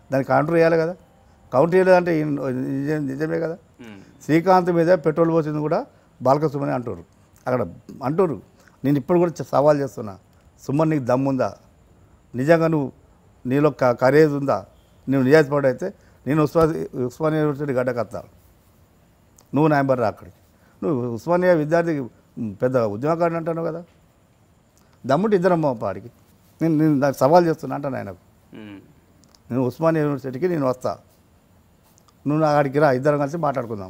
దాన్ని కౌంటర్ చేయాలి కదా కౌంటర్ చేయలేదంటే ఈయన నిజం నిజమే కదా ఉమ్. శ్రీకాంత్ మీద పెట్రోల్ పోసింది కూడా బాలకసుమని అంటారు అక్కడ అంటారు నేను ఇప్పుడు కూడా చ- సవాల్ చేస్తున్నా సుమన్ నీకు దమ్ముందా నిజంగా నువ్వు నీలో క- కరేజ్ ఉందా నువ్వు నిజాయితీ అయితే నేను ఉస్మా ఉస్మానియా యూనివర్సిటీ గడ్డకత్తా నువ్వు నాయంబర్ రా అక్కడికి నువ్వు ఉస్మానియా విద్యార్థి పెద్ద ఉద్యోగకారుడు అంటాను కదా దమ్ముంటే ఇద్దరమ్మ పాడికి నేను నేను నాకు సవాల్ చేస్తున్నా అంటాను ఆయనకు ఉమ్. నేను ఉస్మానియా యూనివర్సిటీకి నేను వస్తా నువ్వు నా అక్కడికి రా ఇద్దరం కలిసి మాట్లాడుకుందాం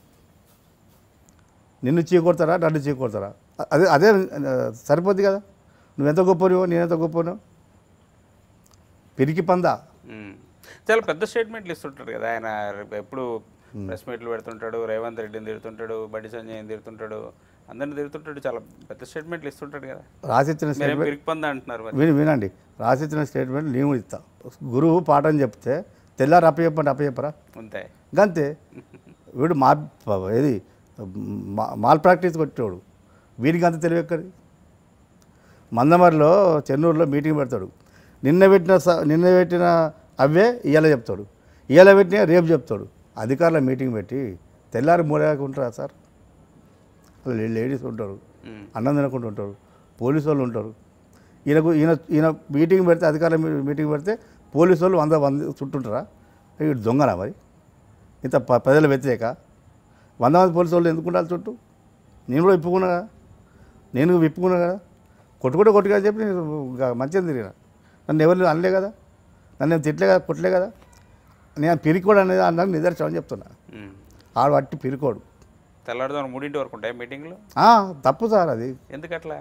నిన్ను చీకొడతారా నన్ను చీకొడతారా అ- అదే అదే ఆ, సరిపోద్ది కదా నువ్వెంత గొప్పనివో నేనెంత గొప్పనో పిరికి పందా ఉమ్. చాలా పెద్ద స్టేట్మెంట్లు ఇస్తుంటాడు కదా ఆయన ఎప్పుడు ప్రెస్ మీట్లు పెడుతుంటాడు రేవంత్ రెడ్డిని తిడుతుంటాడు బండి సంజయ్ని తిడుతుంటాడు అందరిని తిడుతుంటాడు చాలా పెద్ద స్టేట్మెంట్లు ఇస్తుంటాడు కదా రాసిచ్చిన మీరేం స్టేట్మెంట్ పిరికిపందా అంటున్నారు మరి విని వినండి రాసిచ్చిన స్టేట్మెంట్ నేను ఇస్తా గురువు పాఠం చెప్తే తెల్లారి అప్పచెప్పండి అప్పచెప్పరా అంతే గంతే వీడు మా ఏది మా- మాల్ ప్రాక్టీస్ కొట్టేవాడు వీడికి అంత తెలివి ఎక్కడి మందమరిలో చెన్నూరులో మీటింగ్ పెడతాడు నిన్న పెట్టిన స- నిన్న పెట్టిన అవే ఇవాళ చెప్తాడు ఇవాళ పెట్టిన రేపు చెప్తాడు అధికారుల మీటింగ్ పెట్టి తెల్లారి మూడేకి ఉంటారా సార్ అసలు లేడీస్ ఉంటారు ఉమ్. అన్నం తినకుండా ఉంటారు పోలీసు వాళ్ళు ఉంటారు ఈయనకు ఈయన ఈయన మీటింగ్ పెడితే అధికారుల మీ- మీటింగ్ పెడితే పోలీసు వాళ్ళు వంద మంది చుట్టుంటారా వీడు దొంగనా మరి ఇంత ప- ప్రజల వ్యతిరేక వంద మంది పోలీసు వాళ్ళు ఎందుకు ఉండాలి చుట్టూ నేను కూడా విప్పుకున్నా కదా నేను విప్పుకున్నా కదా కొట్టుకుంటే కొట్టుగా చెప్పి నేను ఇంకా మంచిగా తిరిగిన నన్ను ఎవరు అనలే కదా నన్ను ఏం తిట్టలే కదా కొట్టలే కదా నేను పిరికోడు అనేది అన్నాక నిదర్శనం అని చెప్తున్నా ఉమ్. ఆడు వట్టి పిరికోడు తెల్లారుదాం మూడింటి వరకు ఉంటాయి మీటింగ్లు ఆ, తప్పు సార్ అది ఎందుకట్లా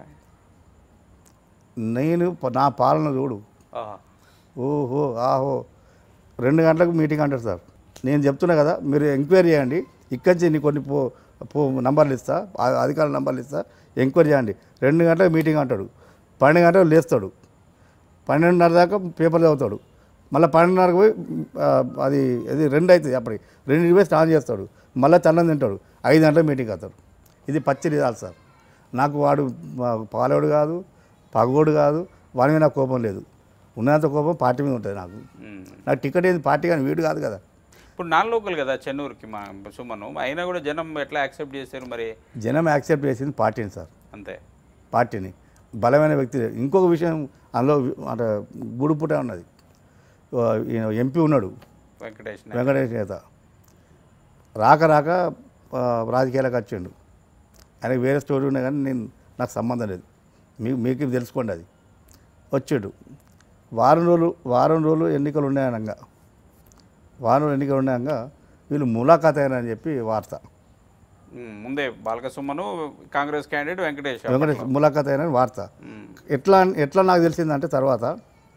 నేను ప- నా పాలన చూడు ఆహా. ఓహో ఆహో రెండు గంటలకు మీటింగ్ అంటారు సార్ నేను చెప్తున్నా కదా మీరు ఎంక్వైరీ చేయండి ఇక్కడి నుంచి నీ కొన్ని పో పో నంబర్లు ఇస్తా ఆ- అధికారుల నంబర్లు ఇస్తా ఎంక్వైరీ చేయండి రెండు గంటలకు మీటింగ్ అంటాడు పన్నెండు గంటలకు లేస్తాడు పన్నెండున్నర దాకా పేపర్ చదువుతాడు మళ్ళీ పన్నెండున్నరకు పోయి ఆ, అది అది రెండు అవుతుంది అప్పటికి రెండింటికి పోయి స్నానం చేస్తాడు మళ్ళీ తన్నం తింటాడు ఐదు గంటలకు మీటింగ్ అవుతాడు ఇది పచ్చి నిజాలు సార్ నాకు వాడు మా పాలోడు కాదు పగోడు కాదు వాడి మీద నాకు కోపం లేదు ఉన్నంత కోపం పార్టీ మీద ఉంటుంది నాకు ఉమ్. నాకు టికెట్ ఏంది పార్టీ కానీ వీడు కాదు కదా ఇప్పుడు నాన్ లోకల్ కదా చెన్నూరుకి మా సుమను అయినా కూడా జనం ఎట్లా యాక్సెప్ట్ చేశారు మరి జనం యాక్సెప్ట్ చేసింది పార్టీని సార్ అంతే పార్టీని బలమైన వ్యక్తి ఇంకొక విషయం అందులో అంటే గుడుపుట ఉన్నది ఓ, ఈయన ఎంపీ ఉన్నాడు వెంకటేష్ నాయుడు. వెంకటేష్ నేత రాక రాక ఆ, రాజకీయాలకు వచ్చిండు ఆయనకి వేరే స్టోరీ ఉన్నాయి కానీ నేను నాకు సంబంధం లేదు మీకు మీకు తెలుసుకోండి అది వచ్చాడు వారం రోజులు వారం రోజులు ఎన్నికలు ఉన్నాయనగా వారం రోజులు ఎన్నికలు ఉన్నాయంగా వీళ్ళు ములాఖాత్ అయినారని చెప్పి వార్త ఉమ్, ముందే బాలక సుమను కాంగ్రెస్ క్యాండిడేట్ వెంకటేష్ వెంకటేష్ ములాఖాత్ అయినని వార్త ఉమ్, ఎట్లా ఎట్లా నాకు తెలిసిందంటే తర్వాత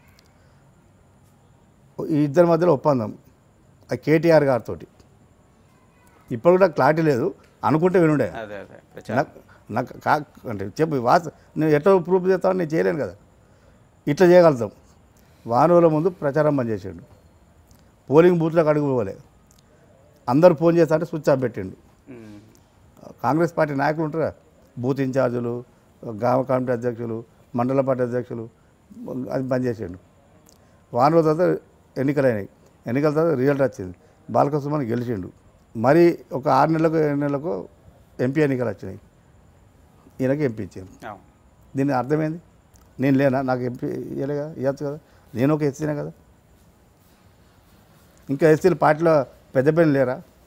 ఈ ఇద్దరి మధ్యలో ఒప్పందం ఆ కేటీఆర్ గారితో ఇప్పుడు కూడా క్లారిటీ లేదు అనుకుంటే వినుండే అదే అదే ప్రచారం నాకు నాకు కా అంటే చెప్పు వాస నేను ఎట్లా ప్రూఫ్ చేస్తావు నేను చేయలేను కదా ఇట్లా చేయగలుగుతాం వారం రోజుల ముందు ప్రచారం బంద్ చేసిండు పోలింగ్ బూత్లకు అడుగు పోలే అందరు ఫోన్ చేస్తా అంటే స్విచ్ ఆఫ్ పెట్టిండు ఉమ్, కాంగ్రెస్ పార్టీ నాయకులు ఉంటారా బూత్ ఇన్ఛార్జీలు గ్రామ కమిటీ అధ్యక్షులు మండల పార్టీ అధ్యక్షులు అది బంద్ చేసిండు వారం రోజుల తర్వాత ఎన్నికలైనాయి ఎన్నికల తర్వాత రిజల్ట్ వచ్చింది బాలకృష్ణ గెలిచిండు మరి ఒక ఆరు నెలలకు ఏడు నెలలకు ఎంపీ ఎన్నికలు వచ్చినాయి ఈయనకి ఎంపీ ఇచ్చారు అవును. దీని అర్థమైంది నేను లేనా నాకు ఎంపీ ఇవ్వలే కదా ఇవ్వచ్చు కదా నేను ఒక ఎస్సీనే కదా ఇంకా ఎస్సీలు పార్టీలో పెద్ద పెద్ద లేరా